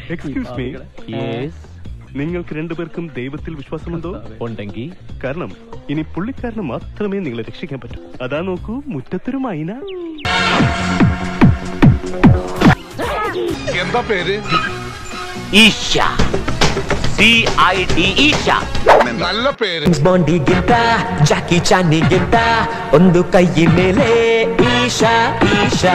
Excuse me നിങ്ങൾക്ക് രണ്ടുപേർക്കും ദൈവത്തിൽ വിശ്വാസമുണ്ടോ ഉണ്ടെങ്കിൽ കാരണം ഇനി പുള്ളിക്കാരന് മാത്രമേ നിങ്ങളെ രക്ഷിക്കാൻ പറ്റൂ അതാ നോക്കൂ മുറ്റത്തൊരു മൈന എന്താ പേര് Isha C I D Isha നല്ല പേര് ಬಾಂಡಿಗಿಂತ ಜಾಕಿ ಚಾನಿಗಿಂತ ಒಂದು ಕೈ ಮೇಲೆ Isha Isha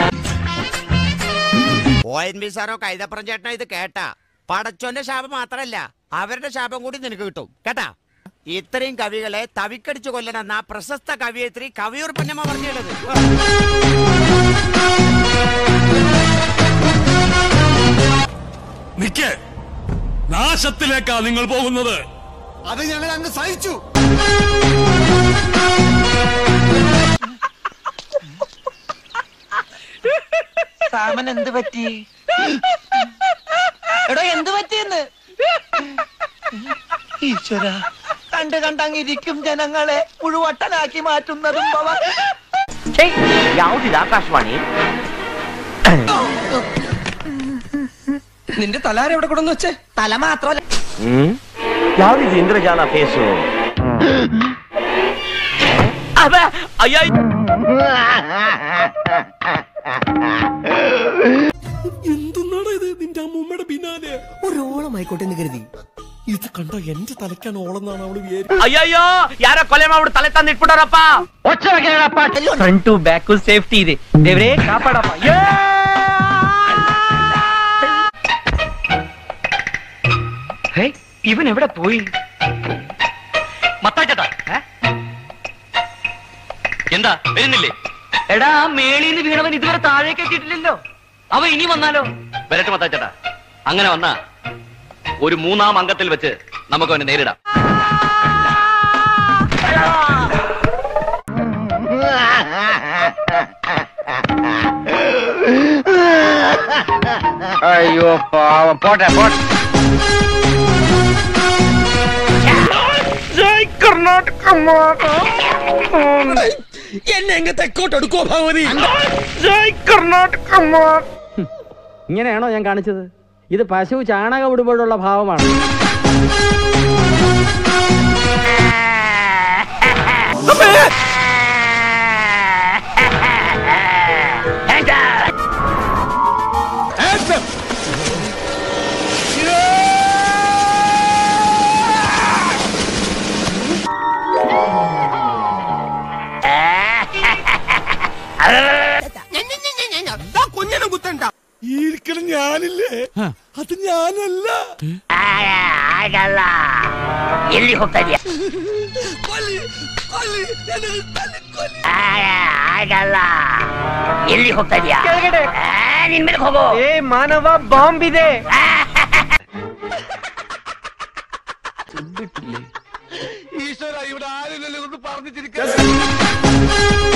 O N B സാറോ കൈതപ്പുറം ചേട്ടനോ ഇത് കേട്ടാ പടച്ചോന്റെ ശാപം മാത്രല്ല അവരുടെ ശാപം കൂടി നിനക്ക് കിട്ടും കേട്ടാ ഇത്രയും കവികളെ തവിക്കടിച്ചു കൊല്ലണമെന്ന ആ പ്രശസ്ത കവിയത്രി കവിയൂർ പൊന്നമ്മ പറഞ്ഞുള്ളത് നിക്ക് നാശത്തിലേക്കാ നിങ്ങൾ പോകുന്നത് അത് ഞങ്ങൾ അങ്ങ് സഹിച്ചു സാമൻ എന്ത് പറ്റി എടോ എന്ത് പറ്റിയെന്ന് ഈശ്വര കണ്ട് കണ്ടങ്ങിരിക്കും ജനങ്ങളെ മുഴുവട്ടനാക്കി മാറ്റുന്നതും ഭവ ಯಾವುದಿದೆ ಆಕಾಶವಾಣಿ നിന്റെ തലാര എവിടെ കൊണ്ടെന്ന് വെച്ചേ തല മാത്രമല്ല ಯಾವುದಿದೆ ಇಂದ್ರಜಾಲ ಫೇಸು ಅಯ್ಯ എന്തുന്നാണ് ഇത് നിന്റെ അമ്മൂമ്മയുടെ പിന്നാലെ ഒരോളമായിക്കോട്ടെ എന്ന് കരുതി ഇത് കണ്ട എന്റെ തലക്കാണ് ഓളെന്നാണ് അവള് വിചാരിച്ചത് ಅಯ್ಯಯ್ಯೋ ಯಾರ ಕೊಲೆ ಮಾಡ್ಬಿಟ್ಟು ತಲೆ ತಂದು ಇಟ್ಬಿಟ್ಟಾರಪ್ಪ ಫ್ರಂಟು ಬ್ಯಾಕು ಸೇಫ್ಟಿ ಇದೆ ದೇವ್ರೇ ಕಾಪಾಡಪ್ಪ ഇവൻ എവിടെ പോയി മത്താച്ചേട്ടാ എന്താ വരുന്നില്ലേ എടാ മേളീന്ന് വീണവൻ ഇതുവരെ താഴേക്ക് എത്തിയിട്ടില്ലല്ലോ അവൻ ഇനി വന്നാലോ വരട്ടെ മത്താച്ചേട്ടാ അങ്ങനെ വന്നാ ഒരു മൂന്നാം അംഗത്തിൽ വെച്ച് നമുക്ക് അവനെ നേരിടാം അയ്യോ പാവം പോട്ടെ പോട്ടെ എന്നെ എങ്ങ തെക്കോട്ട് എടുക്കോ ഭഗവതി ഇങ്ങനെയാണോ ഞാൻ കാണിച്ചത് ഇത് പശു ചാണകം ഇടുമ്പോഴുള്ള ഭാവമാണ് കുഞ്ഞിനെ കുത്തണ്ട ഇരിക്കണം ഞാനില്ലേ അത് ഞാനല്ല ಆಗಲ್ಲ ಎಲ್ಲಿ ಹೋಗ್ತಾ ಇದೀಯ ಆಗಲ್ಲ ಎಲ್ಲಿ ಹೋಗ್ತಾ ಇದೀಯ ಆ, ನಿನ್ ಮೇಲೆ ಹೋಗು ಏ ಮಾನವ ಬಾಂಬ್ ಇದೆ ഈശ്വര ഇവിടെ ആരില്ലല്ലോ ഒന്ന് പറഞ്ഞു ചിരിക്കാൻ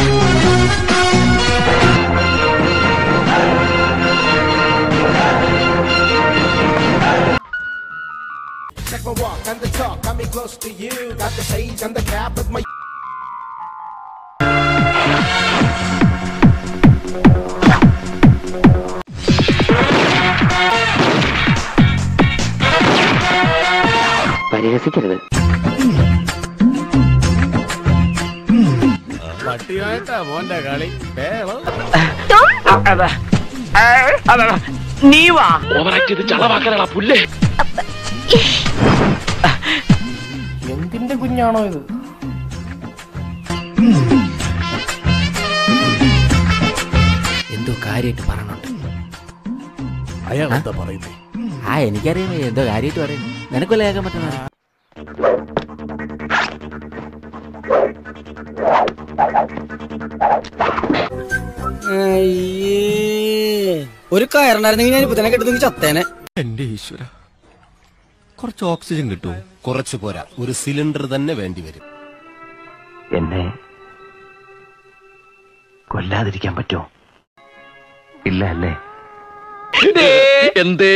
Check my walk and the talk, got me close to you. Got the shades and the cap with my. പരിഹസിക്കരുത് പട്ടിയായിട്ടാ മോന്റെ കളി നീവാ എന്തിന്റെ കുഞ്ഞാണോ ഇത് എന്തോ കാര്യമായിട്ട് പറഞ്ഞോണ്ട് അയാൾ എന്താ പറയുന്നേ ആ എനിക്കറിയാം എന്തോ കാര്യമായിട്ട് പറയും നിനക്കല്ലേ കേൾക്കാൻ പറ്റുന്ന ഒരു കയറുണ്ടായിരുന്നെങ്കിൽ ഞാൻ ഇപ്പൊ തന്നെ കെട്ടുന്നെങ്കിൽ ചത്തേനെ എന്റെ ഈശ്വര കുറച്ച് ഓക്സിജൻ കിട്ടുമോ കുറച്ച് പോരാ ഒരു സിലിണ്ടർ തന്നെ വേണ്ടി വരും എന്നെ കൊല്ലാതിരിക്കാൻ പറ്റുമോ ഇല്ല അല്ലേ എന്തേ